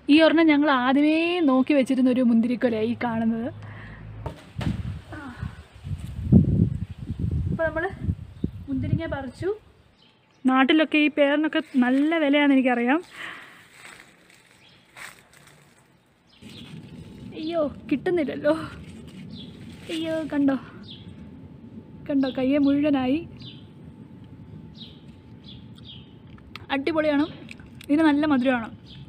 ഈ ഒരെണ്ണം ഞങ്ങൾ ആദ്യമേ നോക്കി വെച്ചിരുന്ന ഒരു മുന്തിരിക്കൊലയാണ് ഈ കാണുന്നത് അപ്പോൾ നമ്മൾ മുന്തിരിങ്ങ പറിച്ചു നാട്ടിലൊക്കെ ഈ പേരിനൊക്കെ നല്ല വിലയാണെന്ന് എനിക്കറിയാം അയ്യോ കിട്ടുന്നില്ലല്ലോ അയ്യോ കണ്ടോ കണ്ടോ കയ്യെ മുഴുവനായി അടിപൊളിയാണ് ഇതിന് നല്ല മധുരമാണ്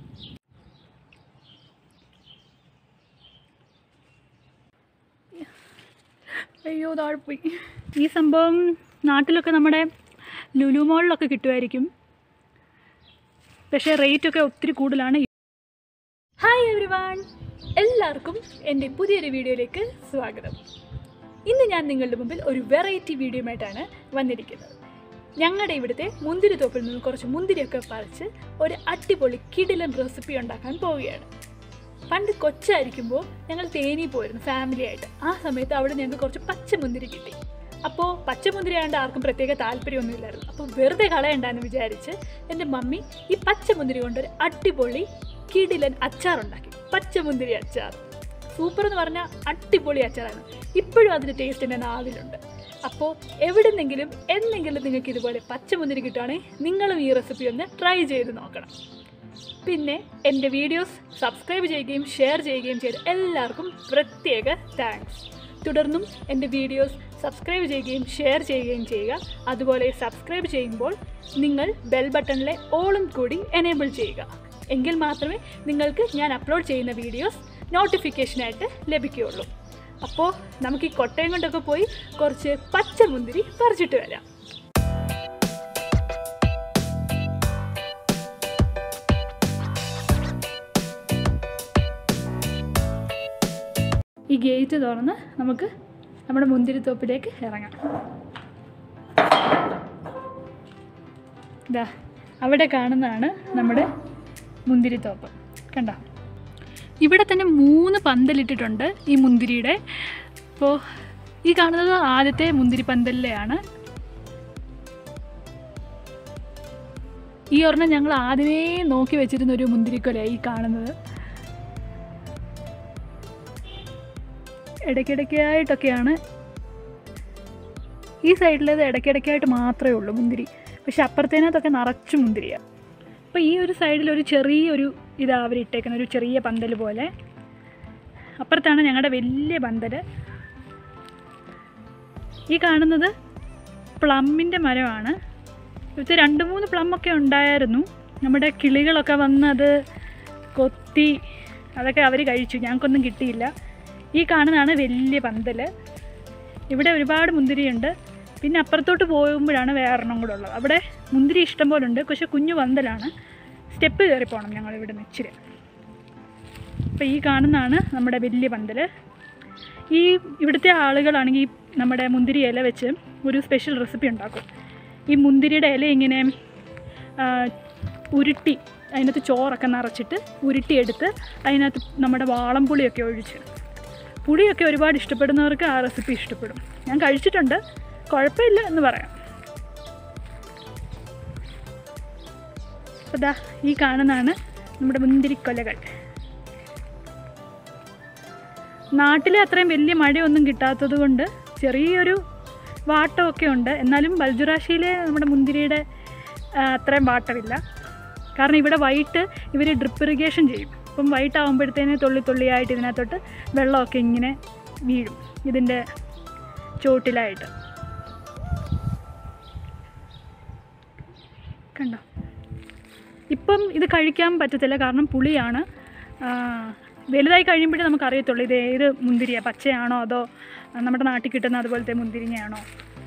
അയ്യോ താഴ്പോയി ഈ സംഭവം നാട്ടിലൊക്കെ നമ്മുടെ ലുലു മോളിലൊക്കെ കിട്ടുമായിരിക്കും പക്ഷേ റേറ്റൊക്കെ ഒത്തിരി കൂടുതലാണ് ഹായ് എവരി വൺ എല്ലാവർക്കും എൻ്റെ പുതിയൊരു വീഡിയോയിലേക്ക് സ്വാഗതം ഇന്ന് ഞാൻ നിങ്ങളുടെ മുമ്പിൽ ഒരു വെറൈറ്റി വീഡിയോയുമായിട്ടാണ് വന്നിരിക്കുന്നത് ഞങ്ങളുടെ ഇവിടുത്തെ മുന്തിരി തോപ്പിൽ നിന്ന് കുറച്ച് മുന്തിരിയൊക്കെ പറിച്ച് ഒരു അടിപൊളി കിടിലൻ റെസിപ്പി ഉണ്ടാക്കാൻ പോവുകയാണ് പണ്ട് കൊച്ചായിരിക്കുമ്പോൾ ഞങ്ങൾ തേനി പോയിരുന്നു ഫാമിലി ആയിട്ട് ആ സമയത്ത് അവിടെ ഞങ്ങൾക്ക് കുറച്ച് പച്ചമുന്തിരി കിട്ടി അപ്പോൾ പച്ചമുന്തിരി ആയതുകൊണ്ട് ആർക്കും പ്രത്യേക താല്പര്യമൊന്നുമില്ലായിരുന്നു അപ്പോൾ വെറുതെ കളയണ്ടെന്ന് വിചാരിച്ച് എൻ്റെ മമ്മി ഈ പച്ചമുന്തിരി കൊണ്ടൊരു അടിപൊളി കിടിലൻ അച്ചാറുണ്ടാക്കി പച്ചമുന്തിരി അച്ചാർ സൂപ്പർ എന്ന് പറഞ്ഞാൽ അടിപൊളി അച്ചാറാണ് ഇപ്പോഴും അതിൻ്റെ ടേസ്റ്റ് എൻ്റെ നാവിലുണ്ട് അപ്പോൾ എവിടെന്നെങ്കിലും എന്തെങ്കിലും നിങ്ങൾക്ക് ഇതുപോലെ പച്ചമുന്തിരി കിട്ടുകയാണെങ്കിൽ നിങ്ങളും ഈ റെസിപ്പി ഒന്ന് ട്രൈ ചെയ്ത് നോക്കണം പിന്നെ എൻ്റെ വീഡിയോസ് സബ്സ്ക്രൈബ് ചെയ്യുകയും ഷെയർ ചെയ്യുകയും ചെയ്ത എല്ലാവർക്കും പ്രത്യേക താങ്ക്സ് തുടർന്നും എൻ്റെ വീഡിയോസ് സബ്സ്ക്രൈബ് ചെയ്യുകയും ഷെയർ ചെയ്യുകയും ചെയ്യുക അതുപോലെ സബ്സ്ക്രൈബ് ചെയ്യുമ്പോൾ നിങ്ങൾ ബെൽ ബട്ടണിലെ ഓളും കൂടി എനേബിൾ ചെയ്യുക എങ്കിൽ മാത്രമേ നിങ്ങൾക്ക് ഞാൻ അപ്ലോഡ് ചെയ്യുന്ന വീഡിയോസ് നോട്ടിഫിക്കേഷനായിട്ട് ലഭിക്കുകയുള്ളൂ അപ്പോൾ നമുക്ക് ഈ കൊട്ടയം കൊണ്ടൊക്കെ പോയി കുറച്ച് പച്ചമുന്തിരി പറിച്ചിട്ട് വരാം ഈ ഗേറ്റ് തുറന്ന് നമുക്ക് നമ്മുടെ മുന്തിരിത്തോപ്പിലേക്ക് ഇറങ്ങാം ഇതാ അവിടെ കാണുന്നതാണ് നമ്മുടെ മുന്തിരിത്തോപ്പ് കണ്ടോ ഇവിടെ തന്നെ മൂന്ന് പന്തലിട്ടിട്ടുണ്ട് ഈ മുന്തിരിയുടെ അപ്പോൾ ഈ കാണുന്നത് ആദ്യത്തെ മുന്തിരി പന്തലിലെയാണ് ഈ ഒരെണ്ണം ഞങ്ങൾ ആദ്യമേ നോക്കി വെച്ചിരുന്ന ഒരു മുന്തിരിക്കൊലയാണ് ഈ കാണുന്നത് ഇടയ്ക്കിടയ്ക്കായിട്ടൊക്കെയാണ് ഈ സൈഡിലേത് ഇടയ്ക്കിടയ്ക്കായിട്ട് മാത്രമേ ഉള്ളൂ മുന്തിരി പക്ഷെ അപ്പുറത്തേനകത്തൊക്കെ നിറച്ച് മുന്തിരിയാണ് അപ്പോൾ ഈ ഒരു സൈഡിൽ ഒരു ചെറിയൊരു ഇതാ അവർ ഇട്ടേക്കുന്ന ഒരു ചെറിയ പന്തൽ പോലെ അപ്പുറത്താണ് ഞങ്ങളുടെ വലിയ പന്തൽ ഈ കാണുന്നത് പ്ലമ്മിൻ്റെ മരമാണ് ഇവിടുത്തെ രണ്ട് മൂന്ന് പ്ലമ്മൊക്കെ ഉണ്ടായിരുന്നു നമ്മുടെ കിളികളൊക്കെ വന്ന് അത് കൊത്തി അതൊക്കെ അവർ കഴിച്ചു ഞങ്ങൾക്കൊന്നും കിട്ടിയില്ല ഈ കാണുന്നതാണ് വലിയ പന്തൽ ഇവിടെ ഒരുപാട് മുന്തിരിയുണ്ട് പിന്നെ അപ്പുറത്തോട്ട് പോകുമ്പോഴാണ് വേറെണ്ണം കൂടെ ഉള്ളത് അവിടെ മുന്തിരി ഇഷ്ടം പോലെ ഉണ്ട് പക്ഷെ കുഞ്ഞു പന്തലാണ് സ്റ്റെപ്പ് കയറി പോകണം ഞങ്ങൾ ഇവിടെ നിന്ന് ഇച്ചിരി അപ്പോൾ ഈ കാണുന്നതാണ് നമ്മുടെ വലിയ പന്തൽ ഈ ഇവിടുത്തെ ആളുകളാണെങ്കിൽ ഈ നമ്മുടെ മുന്തിരി ഇല വെച്ച് ഒരു സ്പെഷ്യൽ റെസിപ്പി ഉണ്ടാക്കും ഈ മുന്തിരിയുടെ ഇല ഇങ്ങനെ ആ, ഉരുട്ടി അതിനകത്ത് ചോറൊക്കെ നിറച്ചിട്ട് ഉരുട്ടിയെടുത്ത് അതിനകത്ത് നമ്മുടെ വാളംപുളിയൊക്കെ ഒഴിച്ച് പുളിയൊക്കെ ഒരുപാട് ഇഷ്ടപ്പെടുന്നവർക്ക് ആ റെസിപ്പി ഇഷ്ടപ്പെടും ഞാൻ കഴിച്ചിട്ടുണ്ട് കുഴപ്പമില്ല എന്ന് പറയാം അപ്പോൾ ദാ ഈ കാണുന്നതാണ് നമ്മുടെ മുന്തിരിക്കൊലകൾ നാട്ടിലെ അത്രയും വലിയ മഴയൊന്നും കിട്ടാത്തത് കൊണ്ട് ചെറിയൊരു വാട്ടമൊക്കെ ഉണ്ട് എന്നാലും ബൽജുറാഷിയിലെ നമ്മുടെ മുന്തിരിയുടെ ആ, അത്രയും വാട്ടമില്ല കാരണം ഇവിടെ വൈകിട്ട് ഇവർ ഡ്രിപ്പ് ഇറിഗേഷൻ ചെയ്യും അപ്പം വൈകിട്ടാകുമ്പോഴത്തേന് തുള്ളി തുള്ളിയായിട്ട് ഇതിനകത്തോട്ട് വെള്ളമൊക്കെ ഇങ്ങനെ വീഴും ഇതിൻ്റെ ചോട്ടിലായിട്ട് കണ്ടോ ഇപ്പം ഇത് കഴിക്കാൻ പറ്റത്തില്ല കാരണം പുളിയാണ് ആ, വലുതായി കഴിയുമ്പോഴേ നമുക്ക് അറിയത്തുള്ളൂ ഇത് ഏത് മുന്തിരിയാണ് പച്ചയാണോ അതോ നമ്മുടെ നാട്ടിൽ കിട്ടുന്ന അതുപോലത്തെ മുന്തിരിങ്ങയാണോ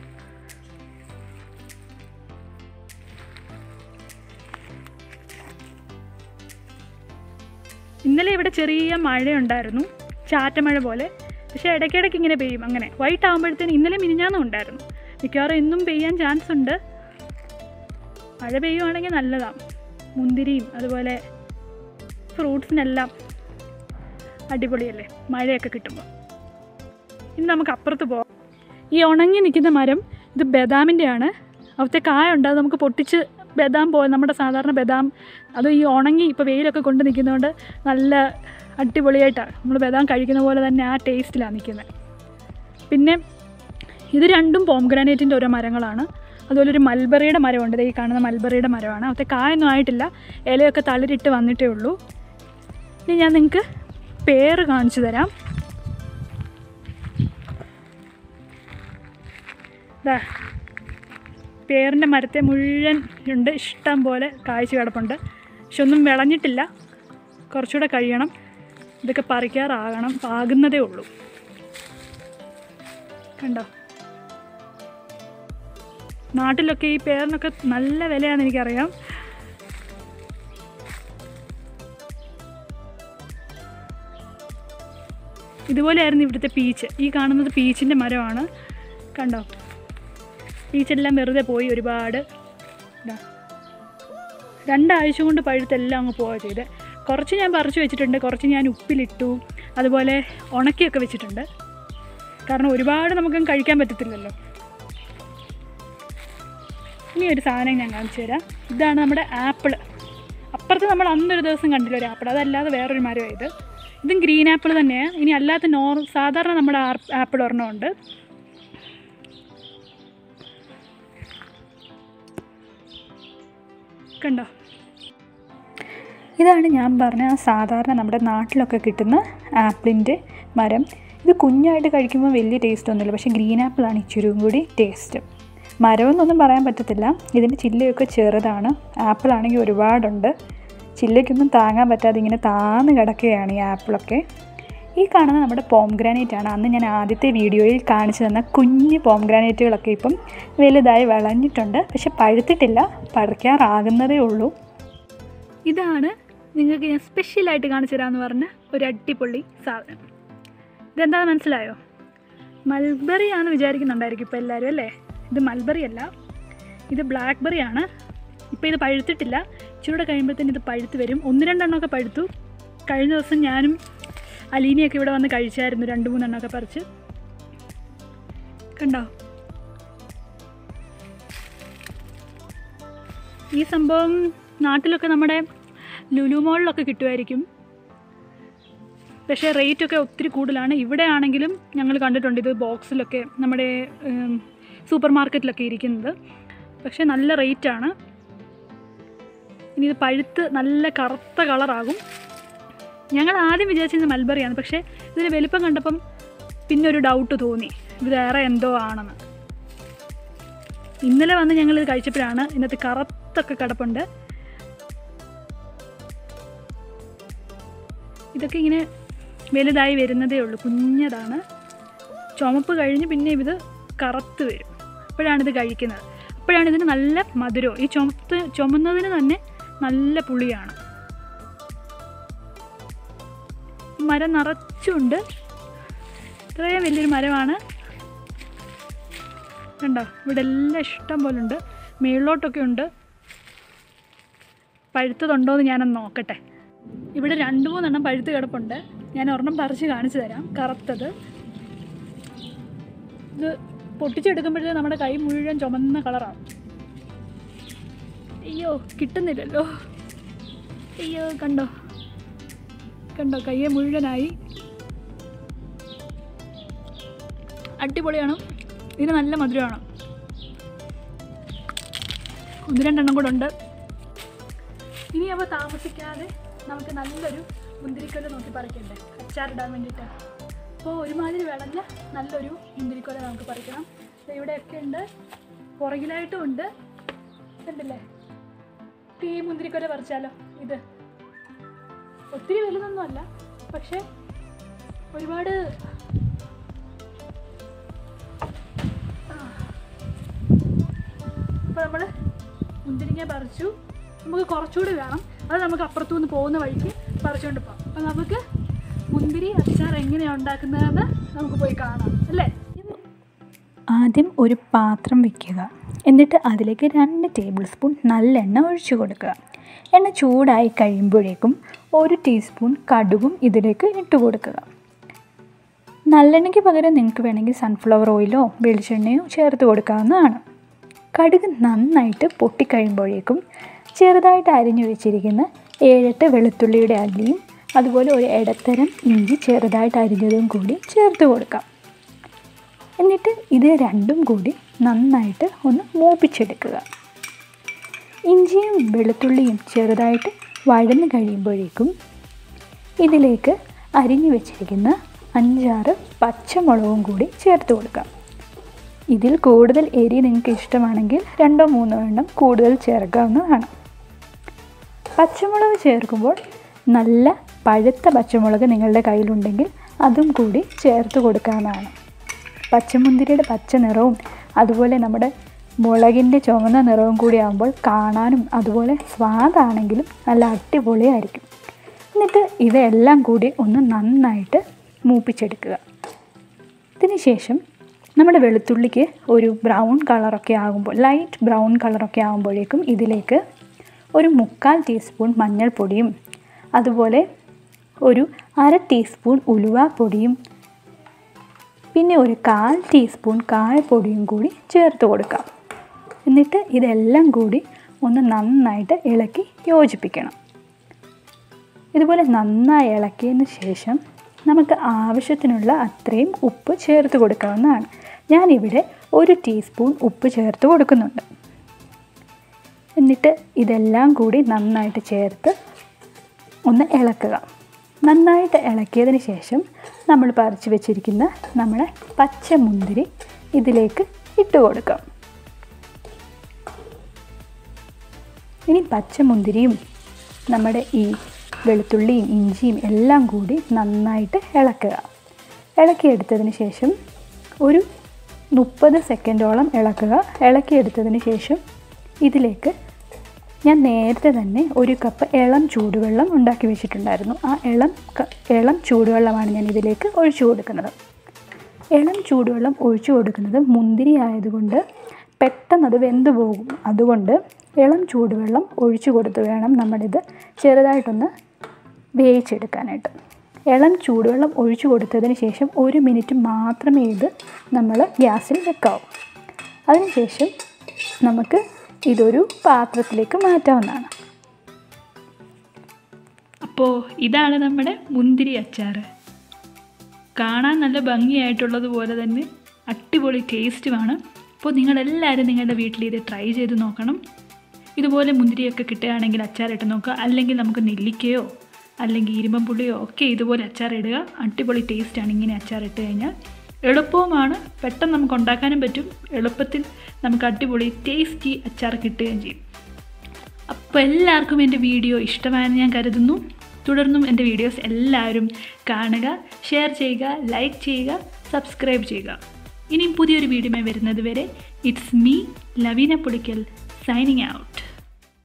ഇന്നലെ ഇവിടെ ചെറിയ മഴയുണ്ടായിരുന്നു ചാറ്റമഴ പോലെ പക്ഷേ ഇടയ്ക്കിടയ്ക്ക് ഇങ്ങനെ പെയ്യും അങ്ങനെ വൈകിട്ട് ആകുമ്പോഴത്തേന് ഇന്നലെ മിനിഞ്ഞാന്നും ഉണ്ടായിരുന്നു മിക്കവാറും ഇന്നും പെയ്യാൻ ചാൻസ് ഉണ്ട് മഴ പെയ്യുവാണെങ്കിൽ നല്ലതാണ് മുന്തിരിയും അതുപോലെ ഫ്രൂട്ട്സിനെല്ലാം അടിപൊളിയല്ലേ മഴയൊക്കെ കിട്ടുമ്പോൾ ഇനി നമുക്ക് അപ്പുറത്ത് പോകാം ഈ ഉണങ്ങി നിൽക്കുന്ന മരം ഇത് ബദാമിൻ്റെ ആണ് അവിടുത്തെ കായ ഉണ്ട് അത് നമുക്ക് പൊട്ടിച്ച് ബദാം പോലെ നമ്മുടെ സാധാരണ ബദാം അത് ഈ ഉണങ്ങി ഇപ്പോൾ വെയിലൊക്കെ കൊണ്ട് നിൽക്കുന്നതുകൊണ്ട് നല്ല അടിപൊളിയായിട്ടാണ് നമ്മൾ ബദാം കഴിക്കുന്ന പോലെ തന്നെ ആ ടേസ്റ്റിലാണ് നിൽക്കുന്നത് പിന്നെ ഇത് രണ്ടും പോംഗ്രാനൈറ്റിൻ്റെ ഓരോ മരങ്ങളാണ് അതുപോലെ ഒരു മൽബറിയുടെ മരമുണ്ട് ദേ ഈ കാണുന്ന മൽബറിയുടെ മരമാണ് അവിടുത്തെ കായൊന്നും ആയിട്ടില്ല ഇലയൊക്കെ തളിരിട്ട് വന്നിട്ടേ ഉള്ളൂ ഇനി ഞാൻ നിങ്ങൾക്ക് പേര് കാണിച്ചു തരാം ദാ പേരിൻ്റെ മരത്തെ മുഴുവൻ ഉണ്ട് ഇഷ്ടം പോലെ കായ്ച്ചു കിടപ്പുണ്ട് പക്ഷെ ഒന്നും വിളഞ്ഞിട്ടില്ല കുറച്ചുകൂടെ കഴിയണം ഇതൊക്കെ പറിക്കാറാകണം ആകുന്നതേ ഉള്ളൂ കണ്ടോ നാട്ടിലൊക്കെ ഈ പേരിനൊക്കെ നല്ല വിലയാണെന്ന് എനിക്കറിയാം ഇതുപോലെയായിരുന്നു ഇവിടുത്തെ പീച്ച് ഈ കാണുന്നത് പീച്ചിൻ്റെ മരമാണ് കണ്ടോ പീച്ചെല്ലാം വെറുതെ പോയി ഒരുപാട് ഇതാ രണ്ടാഴ്ച കൊണ്ട് പഴുത്തെല്ലാം അങ്ങ് പോവുക ചെയ്ത് കുറച്ച് ഞാൻ പറിച്ചു വെച്ചിട്ടുണ്ട് കുറച്ച് ഞാൻ ഉപ്പിലിട്ടു അതുപോലെ ഉണക്കിയൊക്കെ വെച്ചിട്ടുണ്ട് കാരണം ഒരുപാട് നമുക്കങ്ങ് കഴിക്കാൻ പറ്റത്തില്ലല്ലോ ഇനി ഒരു സാധനം ഞാൻ കാണിച്ചു തരാം ഇതാണ് നമ്മുടെ ആപ്പിൾ അപ്പുറത്ത് നമ്മൾ അന്നൊരു ദിവസം കണ്ടില്ല ഒരു ആപ്പിൾ അതല്ലാതെ വേറൊരു മരമാണ് ഇത് ഇതും ഗ്രീൻ ആപ്പിൾ തന്നെയാണ് ഇനി അല്ലാത്ത നോർ സാധാരണ നമ്മുടെ ആപ്പിൾ ഒരെണ്ണമുണ്ട് കണ്ടോ ഇതാണ് ഞാൻ പറഞ്ഞ ആ സാധാരണ നമ്മുടെ നാട്ടിലൊക്കെ കിട്ടുന്ന ആപ്പിളിൻ്റെ മരം ഇത് കുഞ്ഞായിട്ട് കഴിക്കുമ്പോൾ വലിയ ടേസ്റ്റ് ഒന്നുമില്ല പക്ഷേ ഗ്രീൻ ആപ്പിളാണ് ഇച്ചിരി കൂടി ടേസ്റ്റ് മരമെന്നൊന്നും പറയാൻ പറ്റത്തില്ല ഇതിൻ്റെ ചില്ലയൊക്കെ ചെറുതാണ് ആപ്പിളാണെങ്കിൽ ഒരുപാടുണ്ട് ചില്ലയ്ക്കൊന്നും താങ്ങാൻ പറ്റാതെ ഇങ്ങനെ താന്ന് കിടക്കുകയാണ് ഈ ആപ്പിളൊക്കെ ഈ കാണുന്ന നമ്മുടെ പോംഗ്രാനൈറ്റ് ആണ് അന്ന് ഞാൻ ആദ്യത്തെ വീഡിയോയിൽ കാണിച്ചു തന്ന കുഞ്ഞ് പോംഗ്രാനൈറ്റുകളൊക്കെ ഇപ്പം വലുതായി വിളഞ്ഞിട്ടുണ്ട് പക്ഷെ പഴുത്തിട്ടില്ല പറിക്കാറാകുന്നതേ ഉള്ളൂ ഇതാണ് നിങ്ങൾക്ക് ഞാൻ സ്പെഷ്യലായിട്ട് കാണിച്ചു തരാമെന്ന് പറഞ്ഞ ഒരു അടിപൊളി സാധനം ഇതെന്താണെന്ന് മനസ്സിലായോ മൽബറി ആണെന്ന് വിചാരിക്കുന്നുണ്ടായിരിക്കും ഇപ്പോൾ എല്ലാവരും അല്ലേ ഇത് മൽബറി അല്ല ഇത് ബ്ലാക്ക്ബെറി ആണ് ഇപ്പോൾ ഇത് പഴുത്തിട്ടില്ല ഇച്ചിരൂടെ കഴിയുമ്പോഴത്തേന് ഇത് പഴുത്ത് വരും ഒന്ന് രണ്ടെണ്ണമൊക്കെ പഴുത്തു കഴിഞ്ഞ ദിവസം ഞാനും അലീനയൊക്കെ ഇവിടെ വന്ന് കഴിച്ചായിരുന്നു രണ്ട് മൂന്നെണ്ണമൊക്കെ പറിച്ച് കണ്ടോ ഈ സംഭവം നാട്ടിലൊക്കെ നമ്മുടെ ലുലു മോളിലൊക്കെ കിട്ടുമായിരിക്കും പക്ഷേ റേറ്റൊക്കെ ഒത്തിരി കൂടുതലാണ് ഇവിടെ ആണെങ്കിലും ഞങ്ങൾ കണ്ടിട്ടുണ്ട് ഇത് ബോക്സിലൊക്കെ നമ്മുടെ സൂപ്പർ മാർക്കറ്റിലൊക്കെ ഇരിക്കുന്നത് പക്ഷേ നല്ല റേറ്റാണ് ഇനി ഇത് പഴുത്ത് നല്ല കറുത്ത കളറാകും ഞങ്ങൾ ആദ്യം വിചാരിച്ചിരുന്നത് മൽബറിയാണ് പക്ഷേ ഇതിന് വലിപ്പം കണ്ടപ്പം പിന്നെ ഒരു ഡൗട്ട് തോന്നി ഇത് വേറെ എന്തോ ആണെന്ന് ഇന്നലെ വന്ന് ഞങ്ങളിത് കഴിച്ചപ്പോഴാണ് ഇന്നത്തെ കറുത്തൊക്കെ കിടപ്പുണ്ട് ഇതൊക്കെ ഇങ്ങനെ വലുതായി വരുന്നതേ ഉള്ളൂ കുഞ്ഞതാണ് ചുമപ്പ് കഴിഞ്ഞ് പിന്നെ ഇത് കറുത്ത് വരും അപ്പോഴാണ് ഇത് കഴിക്കുന്നത് അപ്പോഴാണ് ഇതിന് നല്ല മധുരവും ഈ ചുമത്ത് ചുമന്നതിന് തന്നെ നല്ല പുളിയാണ് മരം നിറച്ചുണ്ട് ഇത്രയും വലിയൊരു മരമാണ് കണ്ടോ ഇവിടെ എല്ലാം ഇഷ്ടം പോലെ ഉണ്ട് മേളിലോട്ടൊക്കെ ഉണ്ട് പഴുത്തതുണ്ടോ എന്ന് ഞാനൊന്ന് നോക്കട്ടെ ഇവിടെ രണ്ട് മൂന്നെണ്ണം പഴുത്ത് കിടപ്പുണ്ട് ഞാൻ ഒരെണ്ണം പറിച്ച് കാണിച്ചു തരാം കറുത്തത് ഇത് പൊട്ടിച്ചെടുക്കുമ്പോഴേ നമ്മുടെ കൈ മുഴുവൻ ചുമന്ന കളറാണ് അയ്യോ കിട്ടുന്നില്ലല്ലോ അയ്യോ കണ്ടോ കണ്ടോ കയ്യെ മുഴുവനായി അടിപൊളിയാണ് ഇതിന് നല്ല മധുരമാണ് ഒന്ന് രണ്ടെണ്ണം കൂടെ ഉണ്ട് ഇനി അവ താമസിക്കാതെ നമുക്ക് നല്ലൊരു മുന്തിരിക്കൊല നോക്കി പറിക്കണ്ടേ അച്ചാറിടാൻ വേണ്ടിയിട്ട് അപ്പോൾ ഒരുമാതിരി വിളഞ്ഞ നല്ലൊരു മുന്തിരിക്കൊല നമുക്ക് പറിക്കണം ദേ ഇവിടെയൊക്കെ ഉണ്ട് പുറകിലായിട്ടും ഉണ്ട് കണ്ടില്ലേ ഈ മുന്തിരിക്കൊല പറിച്ചാലോ ഇത് ഒത്തിരി വലുതൊന്നും അല്ല പക്ഷേ ഒരുപാട് അപ്പോൾ നമ്മൾ മുന്തിരിങ്ങ പറിച്ചു നമുക്ക് കുറച്ചുകൂടി വേണം അത് നമുക്ക് അപ്പുറത്തു നിന്ന് പോകുന്ന വഴിക്ക് പറിച്ചുകൊണ്ട് പോകാം അപ്പം നമുക്ക് മുന്തിരി അച്ചാർ എങ്ങനെയാണ് ഉണ്ടാക്കുന്നതെന്ന് നമുക്ക് പോയി കാണാം അല്ലേ ആദ്യം ഒരു പാത്രം വയ്ക്കുക എന്നിട്ട് അതിലേക്ക് രണ്ട് ടേബിൾ സ്പൂൺ നല്ലെണ്ണ ഒഴിച്ചു കൊടുക്കുക എണ്ണ ചൂടായി കഴിയുമ്പോഴേക്കും ഒരു ടീസ്പൂൺ കടുകും ഇതിലേക്ക് ഇട്ട് കൊടുക്കുക നല്ലെണ്ണയ്ക്ക് പകരം നിങ്ങൾക്ക് വേണമെങ്കിൽ സൺഫ്ലവർ ഓയിലോ വെളിച്ചെണ്ണയോ ചേർത്ത് കൊടുക്കാവുന്നതാണ് കടുക് നന്നായിട്ട് പൊട്ടിക്കഴിയുമ്പോഴേക്കും ചെറുതായിട്ട് അരിഞ്ഞു വെച്ചിരിക്കുന്ന ഏഴെട്ട് വെളുത്തുള്ളിയുടെ അല്ലിയും അതുപോലെ ഒരു ഇടത്തരം ഇഞ്ചി ചെറുതായിട്ട് അരിഞ്ഞതും കൂടി ചേർത്ത് കൊടുക്കാം എന്നിട്ട് ഇത് രണ്ടും കൂടി നന്നായിട്ട് ഒന്ന് മൂപ്പിച്ചെടുക്കുക ഇഞ്ചിയും വെളുത്തുള്ളിയും ചെറുതായിട്ട് വഴന്ന് കഴിയുമ്പോഴേക്കും ഇതിലേക്ക് അരിഞ്ഞു വെച്ചിരിക്കുന്ന അഞ്ചാറ് പച്ചമുളകും കൂടി ചേർത്ത് കൊടുക്കാം ഇതിൽ കൂടുതൽ എരി നിങ്ങൾക്ക് ഇഷ്ടമാണെങ്കിൽ രണ്ടോ മൂന്നോ എണ്ണം കൂടുതൽ ചേർക്കാവുന്നതാണ് പച്ചമുളക് ചേർക്കുമ്പോൾ നല്ല പഴുത്ത പച്ചമുളക് നിങ്ങളുടെ കയ്യിലുണ്ടെങ്കിൽ അതും കൂടി ചേർത്ത് കൊടുക്കാവുന്നതാണ് പച്ചമുന്തിരിയുടെ പച്ച നിറവും അതുപോലെ നമ്മുടെ മുളകിൻ്റെ ചുവന്ന നിറവും കൂടി ആകുമ്പോൾ കാണാനും അതുപോലെ സ്വാദാണെങ്കിലും നല്ല അടിപൊളിയായിരിക്കും എന്നിട്ട് ഇതെല്ലാം കൂടി ഒന്ന് നന്നായിട്ട് മൂപ്പിച്ചെടുക്കുക ഇതിന് ശേഷം നമ്മുടെ വെളുത്തുള്ളിക്ക് ഒരു ബ്രൗൺ കളറൊക്കെ ആകുമ്പോൾ ലൈറ്റ് ബ്രൗൺ കളറൊക്കെ ആകുമ്പോഴേക്കും ഇതിലേക്ക് ഒരു മുക്കാൽ ടീസ്പൂൺ മഞ്ഞൾപ്പൊടിയും അതുപോലെ ഒരു അര ടീസ്പൂൺ ഉലുവാപ്പൊടിയും പിന്നെ ഒരു കാൽ ടീസ്പൂൺ കായപ്പൊടിയും കൂടി ചേർത്ത് കൊടുക്കാം എന്നിട്ട് ഇതെല്ലാം കൂടി ഒന്ന് നന്നായിട്ട് ഇളക്കി യോജിപ്പിക്കണം ഇതുപോലെ നന്നായി ഇളക്കിയതിന് ശേഷം നമുക്ക് ആവശ്യത്തിനുള്ള അത്രയും ഉപ്പ് ചേർത്ത് കൊടുക്കാവുന്നതാണ് ഞാനിവിടെ ഒരു ടീസ്പൂൺ ഉപ്പ് ചേർത്ത് കൊടുക്കുന്നുണ്ട് എന്നിട്ട് ഇതെല്ലാം കൂടി നന്നായിട്ട് ചേർത്ത് ഒന്ന് ഇളക്കുക നന്നായിട്ട് ഇളക്കിയതിന് ശേഷം നമ്മൾ പറിച്ച് വെച്ചിരിക്കുന്ന നമ്മുടെ പച്ചമുന്തിരി ഇതിലേക്ക് ഇട്ട് കൊടുക്കാം ഇനി പച്ചമുന്തിരിയും നമ്മുടെ ഈ വെളുത്തുള്ളിയും ഇഞ്ചിയും എല്ലാം കൂടി നന്നായിട്ട് ഇളക്കുക ഇളക്കിയെടുത്തതിന് ശേഷം ഒരു മുപ്പത് സെക്കൻഡോളം ഇളക്കുക ഇളക്കിയെടുത്തതിന് ശേഷം ഇതിലേക്ക് ഞാൻ നേരത്തെ തന്നെ ഒരു കപ്പ് ഇളം ചൂടുവെള്ളം ഉണ്ടാക്കി വെച്ചിട്ടുണ്ടായിരുന്നു ആ ഇളം ക- ഇളം ചൂടുവെള്ളമാണ് ഞാൻ ഇതിലേക്ക് ഒഴിച്ചു കൊടുക്കുന്നത് ഇളം ചൂടുവെള്ളം ഒഴിച്ചു കൊടുക്കുന്നത് മുന്തിരി ആയതുകൊണ്ട് പെട്ടെന്ന് അത് വെന്തു പോകും അതുകൊണ്ട് ഇളം ചൂടുവെള്ളം ഒഴിച്ചു കൊടുത്ത് വേണം നമ്മളിത് ചെറുതായിട്ടൊന്ന് വേവിച്ചെടുക്കാനായിട്ട് ഇളം ചൂടുവെള്ളം ഒഴിച്ചു കൊടുത്തതിന് ശേഷം ഒരു മിനിറ്റ് മാത്രമേ ഇത് നമ്മൾ ഗ്യാസിൽ വെക്കാവൂ അതിനുശേഷം നമുക്ക് ഇതൊരു പാത്രത്തിലേക്ക് മാറ്റാവുന്നതാണ് അപ്പോൾ ഇതാണ് നമ്മുടെ മുന്തിരി അച്ചാർ കാണാൻ നല്ല ഭംഗിയായിട്ടുള്ളതുപോലെ തന്നെ അടിപൊളി ടേസ്റ്റുമാണ് അപ്പോൾ നിങ്ങളെല്ലാവരും നിങ്ങളുടെ വീട്ടിൽ ഇത് ട്രൈ ചെയ്ത് നോക്കണം ഇതുപോലെ മുന്തിരിയൊക്കെ കിട്ടുകയാണെങ്കിൽ അച്ചാറിട്ട് നോക്കുക അല്ലെങ്കിൽ നമുക്ക് നെല്ലിക്കയോ അല്ലെങ്കിൽ ഇരുമ്പം പുളിയോ ഒക്കെ ഇതുപോലെ അച്ചാറിടുക അടിപൊളി ടേസ്റ്റാണ് ഇങ്ങനെ അച്ചാറിട്ട് കഴിഞ്ഞാൽ എളുപ്പവുമാണ് പെട്ടെന്ന് നമുക്ക് ഉണ്ടാക്കാനും പറ്റും എളുപ്പത്തിൽ നമുക്ക് അടിപൊളി ടേസ്റ്റി അച്ചാർ കിട്ടുകയും ചെയ്യും അപ്പോൾ എല്ലാവർക്കും എൻ്റെ വീഡിയോ ഇഷ്ടമായെന്ന് ഞാൻ കരുതുന്നു തുടർന്നും എൻ്റെ വീഡിയോസ് എല്ലാവരും കാണുക ഷെയർ ചെയ്യുക ലൈക്ക് ചെയ്യുക സബ്സ്ക്രൈബ് ചെയ്യുക ഇനിയും പുതിയൊരു വീഡിയോയുമായി വരുന്നത് വരെ it's me Laveena Pulikkal signing out